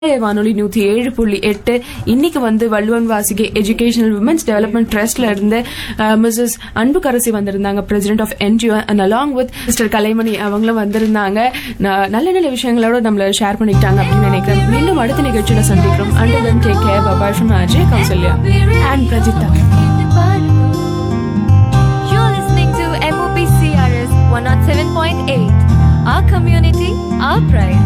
வானொலி நூத்தி ஏழு புள்ளி எட்டு இன்னைக்கு வந்து வள்ளுவன் வாசிகை எஜுகேஷனல் விமன்ஸ் டெவலப்மெண்ட் ட்ரஸ்ட்ல இருந்து மிஸ்ஸஸ் அன்புக்கரசி வந்திருந்தாங்க president of NGO and along with Mr Kalaimani அவங்களும் வந்திருந்தாங்க ந- நல்ல நல்ல விஷயங்களோட நம்மள ஷேர் பண்ணிக்கிட்டாங்க அப்படின்னு நினைக்கிறேன் மீண்டும் அடுத்த நிகழ்ச்சியில சந்திக்கிறோம் until then take care bye bye from Ajay Kausalya and Prajitha You're listening to MOP CRS 107.8. Our community, our pride.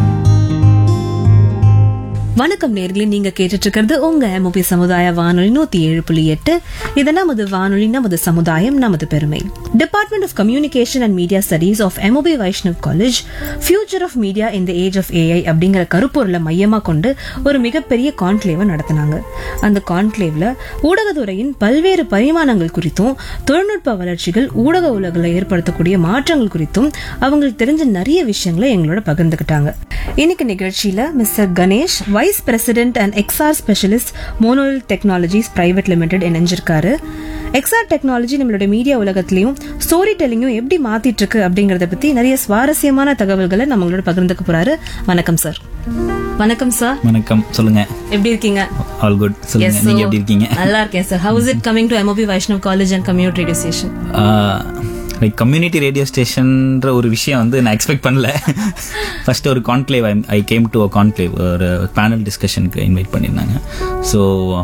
வணக்கம் நேர்களே நீங்க கேட்டுட்டு இருக்கிறது உங்க எம்ஓபி சமுதாய வானொலி நூத்தி ஏழு புள்ளி எட்டு இது நமது வானொலி நமது சமுதாயம் நமது பெருமை department of communication and media studies of MOP Vaishnav college future of media in the age of AI அப்படிங்கிற கருப்பொருளை மையமா கொண்டு ஒரு மிகப்பெரிய கான்க்ளேவை நடத்தினாங்க அந்த கான்க்ளேவ்ல ஊடகத்துறையின் பல்வேறு பரிமாணங்கள் குறித்தும் தொழில்நுட்ப வளர்ச்சிகள் ஊடக உலகில் ஏற்படுத்தக்கூடிய மாற்றங்கள் குறித்தும் அவங்களுக்கு தெரிஞ்ச நிறைய விஷயங்களை எங்களோட பகிர்ந்துக்கிட்டாங்க இன்னைக்கு நிகழ்ச்சியில Mr Ganesh vice president and XR specialist மோனோல் டெக்னாலஜிஸ் பிரைவேட் லிமிடெட் இணைஞ்சிருக்காரு எக்ஸ்ஆர் டெக்னாலஜி நம்மளோட மீடியா உலகத்திலையும் ஸ்டோரி டெல்லிங்கும் எப்படி மாத்திட்டு இருக்கு அப்படிங்கறத பத்தி நிறைய சுவாரஸ்யமான தகவல்களை நம்மளோட பகிர்ந்துக்க போறாரு வணக்கம் சார் வணக்கம் சார் வணக்கம் சொல்லுங்க எப்படி இருக்கீங்க ஆல் குட் சொல்லுங்க Yes, so- நீங்க எப்படி இருக்கீங்க நல்லா இருக்கேன் sir how is it coming to MOP Vaishnav college and community radio station like community radio ஸ்டேஷன்ற ஒரு விஷயம் வந்து நான் எக்ஸ்பெக்ட் பண்ணல ஃபர்ஸ்ட் ஒரு conclave I came to a conclave ஒரு பேனல் டிஸ்கஷனுக்கு இன்வைட் பண்ணியிருந்தாங்க so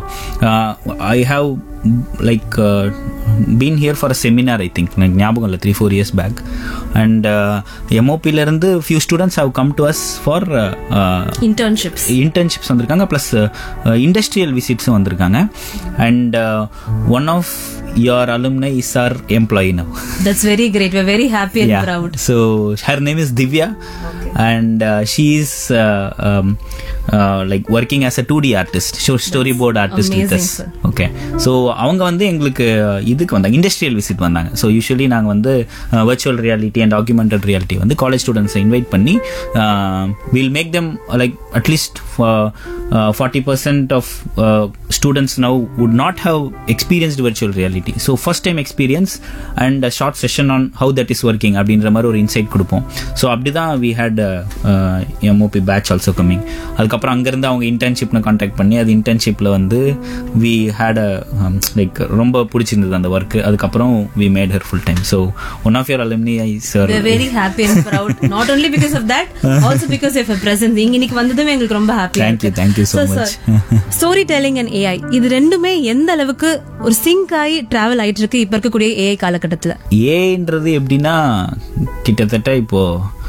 I have like been here for a seminar I think எனக்கு ஞாபகம் இல்லை three four years back and எம்ஓபியிலேருந்து few students have come to us for internships internships வந்திருக்காங்க plus industrial விசிட்ஸும் வந்திருக்காங்க and one of your alumni is our employee now that's very great we're very happy and proud so her name is Divya and uh, she is uh, um, uh, like working as a 2D artist so storyboard artist with amazing, us sir. Okay so அவங்க வந்து எங்களுக்கு இதுக்கு வந்தாங்க industrial visit வந்தாங்க so usually நாங்கள் வந்து virtual reality and documented reality வந்து college ஸ்டூடெண்ட்ஸை இன்வைட் பண்ணி will make them like at least forty percent of students now would not have experienced virtual reality so first time experience and short session on how that is working அப்படின்ற மாதிரி ஒரு insight கொடுப்போம் ஸோ அப்படி தான் we had MOP batch also coming அதுக்கப்புறம் அங்கேருந்து அவங்க இன்டர்ன்ஷிப்னு காண்டாக்ட் பண்ணி அது இன்டர்ன்ஷிப்பில் வந்து வி ஹேட் அ லைக் ரொம்ப பிடிச்சிருந்தது அந்த ஒர்க் அதுக்கப்புறம் we made her full time so one of your alumni I sir we're very happy and proud not only because of that also because of your presence நீங்க இன்னைக்கு வந்ததும் எங்களுக்கு ரொம்ப happy Thank you, thank you so much. Story telling and AI இது ரெண்டுமே எந்த அளவுக்கு ஒரு சிங்க் ஆகி டிராவல் ஆயிட்டு இருக்கு இப்ப இருக்கக்கூடிய ஏஐ காலகட்டத்துல ஏன்றது எப்படின்னா கிட்டத்தட்ட இப்போ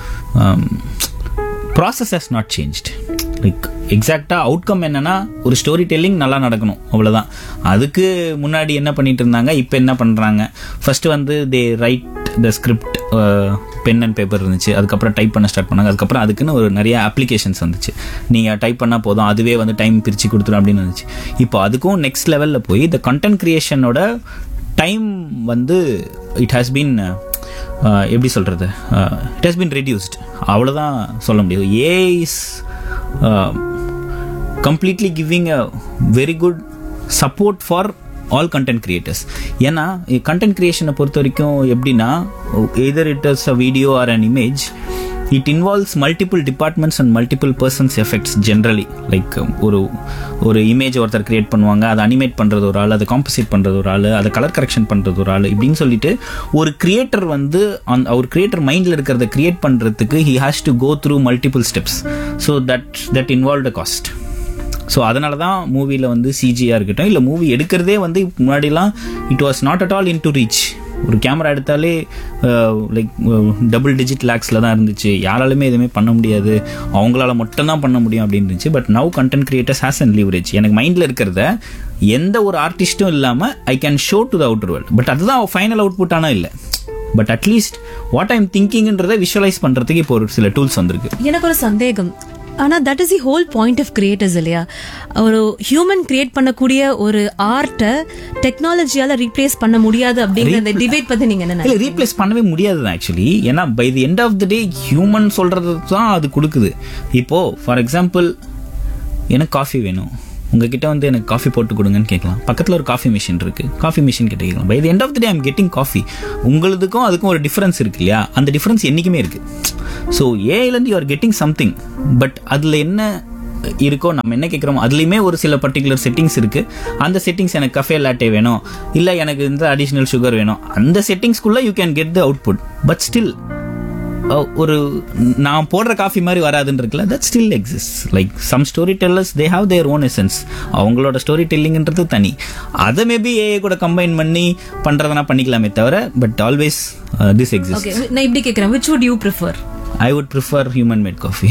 process has not changed like எக்ஸாக்டாக அவுட்கம் என்னன்னா ஒரு ஸ்டோரி டெல்லிங் நல்லா நடக்கணும் அவ்வளோதான் அதுக்கு முன்னாடி என்ன பண்ணிட்டு இருந்தாங்க இப்போ என்ன பண்ணுறாங்க ஃபர்ஸ்ட் வந்து they write the script pen and paper இருந்துச்சு அதுக்கப்புறம் டைப் பண்ண ஸ்டார்ட் பண்ணாங்க அதுக்கப்புறம் அதுக்குன்னு ஒரு நிறைய அப்ளிகேஷன்ஸ் வந்துச்சு நீங்கள் டைப் பண்ணால் போதும் அதுவே வந்து டைம் பிரித்து கொடுத்துரும் அப்படின்னு இருந்துச்சு இப்போ அதுக்கும் நெக்ஸ்ட் லெவலில் போய் இந்த கண்டென்ட் கிரியேஷனோட டைம் வந்து இட் ஹாஸ் பீன் எப்படி சொல்கிறது இட் ஹாஸ் பீன் ரெடியூஸ்ட் அவ்வளோதான் சொல்ல முடியும் AI is completely giving a very good support for all content creators ஏன்னா கண்டென்ட் கிரியேஷனை பொறுத்த வரைக்கும் எப்படின்னா either it is a video or an image it involves multiple departments and multiple persons effects generally like ஒரு ஒரு image ஒருத்தர் create பண்ணுவாங்க அதை அனிமேட் பண்ணுறது ஒரு ஆள் அதை காம்போசிட் பண்ணுறது ஒரு ஆள் அதை கலர் கரெக்ஷன் பண்ணுறது ஒரு ஆள் இப்படின்னு சொல்லிட்டு ஒரு கிரியேட்டர் வந்து அந்த அவர் கிரியேட்டர் மைண்டில் இருக்கிறத கிரியேட் பண்ணுறதுக்கு he has to go through multiple steps so that that involve a cost so அதனால தான் மூவியில் வந்து சிஜியாக இருக்கட்டும் இல்லை மூவி எடுக்கிறதே வந்து முன்னாடிலாம் it was not at all in to reach ஒரு கேமரா எடுத்தாலே லைக் டபுள் டிஜிட் லேக்ஸில் தான் இருந்துச்சு யாராலுமே எதுவுமே பண்ண முடியாது அவங்களால மட்டும்தான் பண்ண முடியும் அப்படின்னு இருந்துச்சு but now content creators has and leverage எனக்கு மைண்டில் இருக்கிறத எந்த ஒரு ஆர்டிஸ்ட்டும் இல்லாமல் I can show to the outer world but அதுதான் ஃபைனல் அவுட்புட் ஆனால் இல்லை பட் அட்லீஸ்ட் வாட் ஐம் திங்கிங்ன்றதை விஷுவலைஸ் பண்ணுறதுக்கு இப்போ ஒரு சில டூல்ஸ் வந்திருக்கு எனக்கு ஒரு சந்தேகம் ஆனா that is the whole point of creators இல்லையா ஒரு ஹியூமன் கிரியேட் பண்ணக்கூடிய ஒரு ஆர்ட்டை டெக்னாலஜியால ரீப்ளேஸ் பண்ண முடியாது அப்படிங்கிற அந்த டிபேட் பத்தி நீங்க என்ன இல்ல ரீப்ளேஸ் பண்ணவே முடியாது தான் ஆக்சுவலி ஏன்னா by the end of the day human சொல்றது தான் அது கொடுக்குது இப்போ ஃபார் எக்ஸாம்பிள் எனக்கு காஃபி வேணும் உங்ககிட்ட வந்து எனக்கு காஃபி போட்டு கொடுங்கன்னு கேட்கலாம் பக்கத்தில் ஒரு காஃபி மிஷின் இருக்கு காஃபி மிஷின் கிட்ட கேட்கலாம் by the end of the day I'm getting coffee உங்களுதுக்கும் அதுக்கும் ஒரு டிஃபரன்ஸ் இருக்கு இல்லையா அந்த டிஃபரன்ஸ் என்றைக்குமே இருக்கு ஸோ ஏஐலேருந்து you are getting something but அதில் என்ன இருக்கோ நம்ம என்ன கேட்குறோமோ அதுலேயுமே ஒரு சில பர்டிகுலர் செட்டிங்ஸ் இருக்கு அந்த செட்டிங்ஸ் எனக்கு கஃபே லாட்டே வேணும் இல்லை எனக்கு இந்த அடிஷ்னல் சுகர் வேணும் அந்த செட்டிங்ஸ்குள்ளே you can get the output but still ஒரு நான் போடுற காஃபி மாதிரி வராதுன்னு இருக்குல்ல that still exist like some story tellers they have their own essence அவங்களோட ஸ்டோரி டெல்லிங்ன்றது தனி அதை மேபி ஏஐ கூட கம்பைன் பண்ணி பண்றதுனா பண்ணிக்கலாமே தவிர but always this exist okay நான் இப்படி கேக்குறேன் which would you prefer I would prefer human made coffee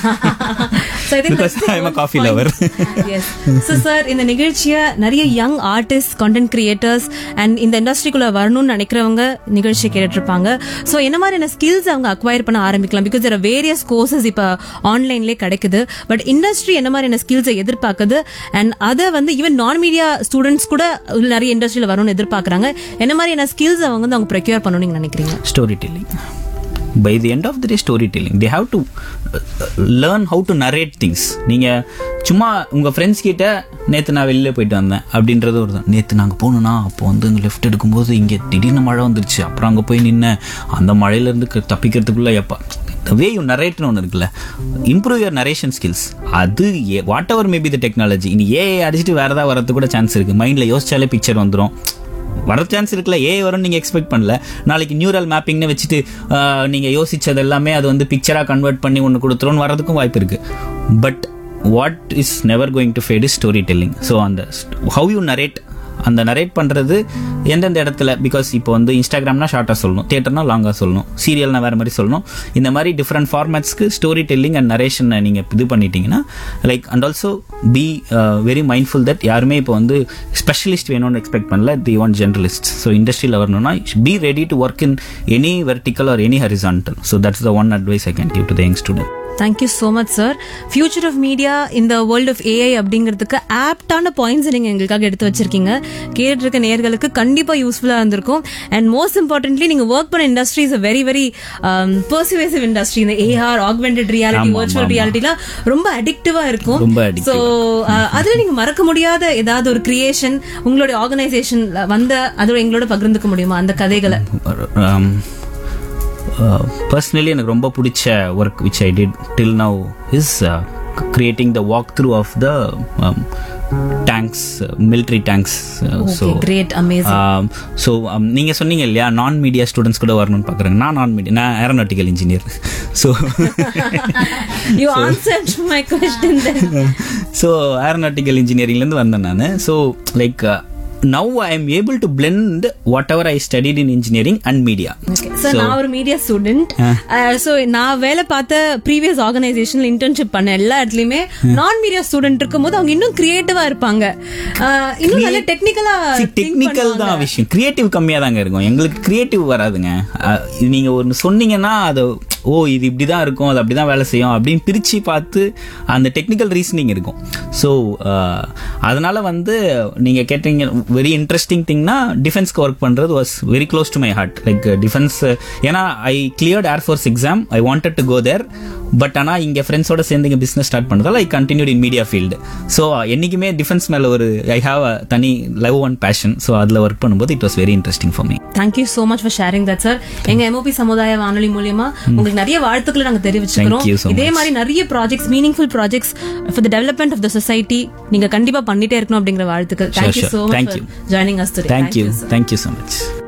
So, I think Because that's the I'm a whole coffee point. lover. Yes. So, sir, இந்த நிகழ்ச்சியை நிறைய young artist content creators and இந்த இண்டஸ்ட்ரிக்குள்ள வரணும்னு நினைக்கிறவங்க நிகழ்ச்சி கேட்டுட்டு இருப்பாங்க ஸோ என்ன மாதிரியான ஸ்கில்ஸ் அவங்க அக்வயர் பண்ண ஆரம்பிக்கலாம் because there are various courses இப்போ ஆன்லைன்லேயே கிடைக்குது பட் இண்டஸ்ட்ரி என்ன மாதிரியான ஸ்கில்ஸை எதிர்பார்க்குது அண்ட் அதை வந்து ஈவன் நான் மீடியா ஸ்டூடெண்ட்ஸ் கூட உள்ள நிறைய இண்டஸ்ட்ரியில் வரணும்னு எதிர்பார்க்குறாங்க என்ன மாதிரியான ஸ்கில்ஸ் அவங்க வந்து அவங்க ப்ரொக்யூர் பண்ணணும்னு நினைக்கிறீங்க story telling by the end of the day story telling they have to learn how to narrate things நீங்கள் சும்மா உங்கள் ஃப்ரெண்ட்ஸ் கிட்ட நேற்று நான் வெளியில் போயிட்டு வந்தேன் அப்படின்றது ஒரு தான் நேற்று நாங்கள் போனோம்னா அப்போ வந்து இங்கே லெஃப்ட் எடுக்கும்போது இங்கே திடீர்னு மழை வந்துருச்சு அப்புறம் அங்கே போய் நின்னேன் அந்த மழையிலேருந்து க- தப்பிக்கிறதுக்குள்ளே எப்போ த வே யூ நரேட்னு ஒன்று இருக்குல்ல இம்ப்ரூவ் யுவர் நரேஷன் ஸ்கில்ஸ் அது whatever maybe the technology இனி ஏ அடிச்சுட்டு வேறு ஏதாவது வரது கூட சான்ஸ் இருக்குது மைண்டில் யோசிச்சாலே பிக்சர் வந்துடும் வர சான்ஸ் இருக்குல்ல ஏ வரும் நீங்க எக்ஸ்பெக்ட் பண்ணல நாளைக்கு நியூரல் மேப்பிங்னு வச்சுட்டு ஆஹ், நீங்க யோசிச்சது எல்லாமே அது வந்து பிக்சரா கன்வெர்ட் பண்ணி ஒன்று கொடுத்துரும் வரதுக்கும் வாய்ப்பு இருக்கு but what is never going to fade is story telling so அந்த ஹவு யூ நரேட் அந்த நரேட் பண்றது எந்தெந்த இடத்துல பிகாஸ் இப்போ வந்து இன்ஸ்டாகிராம்னா ஷார்ட்டாக சொல்லணும் தியேட்டர்னா லாங்காக சொல்லணும் சீரியல்னா வேற மாதிரி சொல்லணும் இந்த மாதிரி டிஃப்ரெண்ட் ஃபார்மேட்ஸ்க்கு ஸ்டோரி டெல்லிங் அண்ட் நரேஷனை நீங்க இது பண்ணிட்டீங்கன்னா like and also be very mindful that யாருமே இப்போ வந்து ஸ்பெஷலிஸ்ட் வேணும்னு எக்ஸ்பெக்ட் பண்ணல தி ஒன் ஜென்ரலிஸ்ட் ஸோ இண்டஸ்ட்ரியில் வரணும்னா be ready to work in any vertical or any horizontal so that's the one advice I can give to the young student thank you so much sir future of media இந்த world of AI அப்படிங்கிறதுக்கு ஆப்டான points நீங்கள் எங்களுக்காக எடுத்து வச்சிருக்கீங்க கேட்டு இருக்க நேர்களுக்கு கண்டிப்பாக யூஸ்ஃபுல்லாக இருந்திருக்கும் அண்ட் மோஸ்ட் இம்பார்ட்டன்ட்லி நீங்கள் ஒர்க் பண்ண industry is very very pervasive industry இந்த ஏஆர் ஆக்மெண்டட் ரியாலிட்டி ஆமா, வர்ச்சுவல் ஆமா. ரியாலிட்டிலாம் ரொம்ப அடிக்டிவாக இருக்கும் ரொம்ப addictive. ஸோ அதில் நீங்கள் மறக்க முடியாத ஏதாவது ஒரு கிரியேஷன் உங்களுடைய ஆர்கனைசேஷன் வந்த அதோட எங்களோட பகிர்ந்துக்க முடியுமா அந்த கதைகளை பர்சனலி எனக்கு ரொம்ப பிடிச்ச work which I did till now is creating the walk through of the tanks military tanks so great amazing so நீங்க சொன்னீங்க இல்லையா நான் மீடியா ஸ்டூடெண்ட்ஸ் கூட வரணும்னு பார்க்குறேன் நான் நான் மீடியா நான் aeronautical engineer so you answer my question so aeronautical இன்ஜினியரிங்லேருந்து வந்தேன் நான் so like now I am able to blend whatever I studied in engineering and media sir நான் ஒரு மீடியா ஸ்டூடெண்ட் சோ நான் வேலை பார்த்த ப்ரீவியஸ் ஆர்கனைசேஷன்ல இன்டர்ன்ஷிப் பண்ண எல்லா இடத்துலயுமே நான் மீடியா ஸ்டூடெண்ட் இருக்கும்போது அவங்க இன்னும் கிரியேட்டிவா இருப்பாங்க அஹ், இன்னும் நல்ல டெக்னிக்கலா டெக்னிக்கல் தான் விஷயம் கிரியேட்டிவ் கம்மியா தாங்க இருக்கும் எங்களுக்கு கிரியேட்டிவ் வராதுங்க அஹ் இது நீங்க ஒன்று சொன்னீங்கன்னா அது ஓ இது இப்படிதான் இருக்கும் அது அப்படிதான் வேலை செய்யும் அப்படின்னு பிரிச்சு பார்த்து அந்த டெக்னிக்கல் ரீசனிங் இருக்கும் ஸோ அதனால வந்து நீங்க கேட்டீங்க வெரி இன்ட்ரெஸ்டிங் திங்னா டிஃபென்ஸ்க்கு ஒர்க் பண்றது was very close to my heart like defence ஏன்னா I cleared air force exam I wanted to go there but ஆனால் இங்கே ஃப்ரெண்ட்ஸோட சேர்ந்து இங்கே பிஸ்னஸ் ஸ்டார்ட் பண்ணுறதால I continued in media field so என்னைக்குமே டிஃபென்ஸ் மேலே ஒரு ஐ ஹாவ் அ தனி லவ் அண்ட் பேஷன் ஸோ அதில் ஒர்க் பண்ணும்போது it was very interesting for me thank you so much for sharing that sir எங்க எம்ஓபி சமுதாய வானொலி மூலியமா உங்களுக்கு நிறைய வாழ்த்துக்களை நாங்க தெரிவிச்சுக்கிறோம் Thank you so இதே much. மாதிரி நிறைய projects meaningful projects for the development of the society நீங்க கண்டிப்பா பண்ணிட்டே இருக்கணும் அப்படிங்கிற வாழ்த்துக்கள் thank you sure. So much Thank you. Joining us today thank you thank you so much